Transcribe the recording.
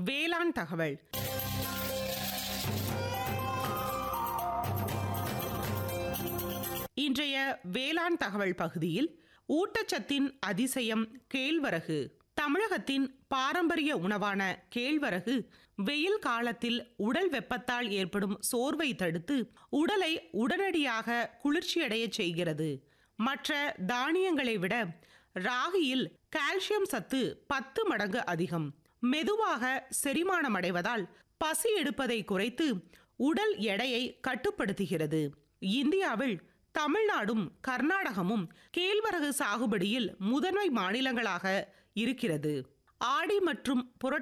வேளாண் தகவல் இன்றைய வேளாண் தகவல் பகுதியில் ஊட்டச்சத்தின் அதிசயம் கேழ்வரகு தமிழகத்தின் பாரம்பரிய உணவான கேழ்வரகு வெயில் காலத்தில் உடல் வெப்பத்தால் ஏற்படும் சோர்வை தடுத்து உடலை உடனடியாக குளிர்ச்சியடையச் செய்கிறது மற்ற தானியங்களை விட ராகியில் கால்சியம் சத்து பத்து மடங்கு அதிகம் மெதுவாக செரிமானம் அடைவதால் பசி எடுப்பதை குறைத்து உடல் எடையை கட்டுப்படுத்துகிறது இந்தியாவில் தமிழ்நாடும் கர்நாடகமும் கேழ்வரகு சாகுபடியில் முதன்மை மாநிலங்களாக இருக்கிறது ஆடி மற்றும் புரட்டாசி